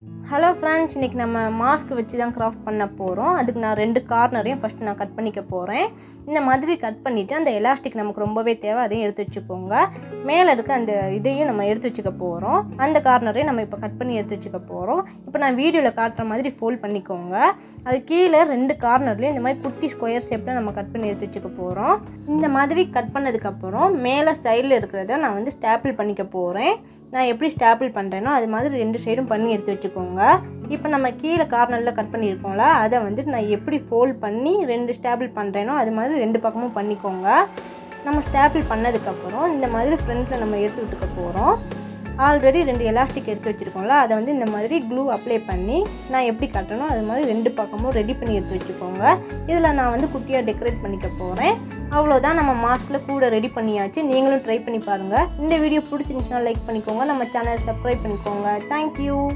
hello friends இன்றைக்கி நம்ம mask வச்சு தான் கிராஃப்ட் பண்ண போகிறோம் அதுக்கு நான் ரெண்டு கார்னரையும் ஃபஸ்ட்டு நான் கட் பண்ணிக்க போகிறேன் இந்த மாதிரி கட் பண்ணிவிட்டு அந்த எலாஸ்டிக் நமக்கு ரொம்பவே தேவை அதையும் எடுத்து வச்சுக்கோங்க மேலே இருக்க அந்த இதையும் நம்ம எடுத்து வச்சுக்க போகிறோம் அந்த கார்னரையும் நம்ம இப்போ கட் பண்ணி எடுத்து வச்சுக்க போகிறோம் இப்போ நான் வீடியோவில் காட்டுற மாதிரி ஃபோல்ட் பண்ணிக்கோங்க அது கீழே ரெண்டு கார்னர்லேயும் இந்த மாதிரி குட்டி ஸ்கொயர் ஷேப்பில் நம்ம கட் பண்ணி எடுத்து வச்சுக்க போகிறோம் இந்த மாதிரி கட் பண்ணதுக்கப்புறம் மேலே சைடில் இருக்கிறத நான் வந்து ஸ்டாப்பிள் பண்ணிக்க போகிறேன் நான் எப்படி ஸ்டாப்பிள் பண்ணுறேனோ அது மாதிரி ரெண்டு சைடும் பண்ணி எடுத்து வச்சுக்கோங்க இப்போ நம்ம கீழே கார்னரில் கட் பண்ணியிருக்கோம்ல அதை வந்துட்டு நான் எப்படி ஃபோல்ட் பண்ணி ரெண்டு ஸ்டாப்பிள் பண்ணுறேனோ அது மாதிரி ரெண்டு பக்கமும் பண்ணிக்கோங்க நம்ம ஸ்டாப்பிள் பண்ணதுக்கப்புறம் இந்த மாதிரி ஃப்ரண்ட்டில் நம்ம எடுத்து விட்டுக்க போகிறோம் ஆல்ரெடி ரெண்டு எலாஸ்டிக் எடுத்து வச்சுருக்கோம்ல அதை வந்து இந்த மாதிரி க்ளூ அப்ளை பண்ணி நான் எப்படி கட்டணும் அது மாதிரி ரெண்டு பக்கமும் ரெடி பண்ணி எடுத்து வச்சுக்கோங்க இதில் நான் வந்து குட்டியாக டெக்கரேட் பண்ணிக்க போகிறேன் அவ்வளோதான் நம்ம மாஸ்கில் கூட ரெடி பண்ணியாச்சு நீங்களும் ட்ரை பண்ணி பாருங்கள் இந்த வீடியோ பிடிச்சிருந்துச்சுன்னா லைக் பண்ணிக்கோங்க நம்ம சேனல் சப்ஸ்கிரைப் பண்ணிக்கோங்க தேங்க்யூ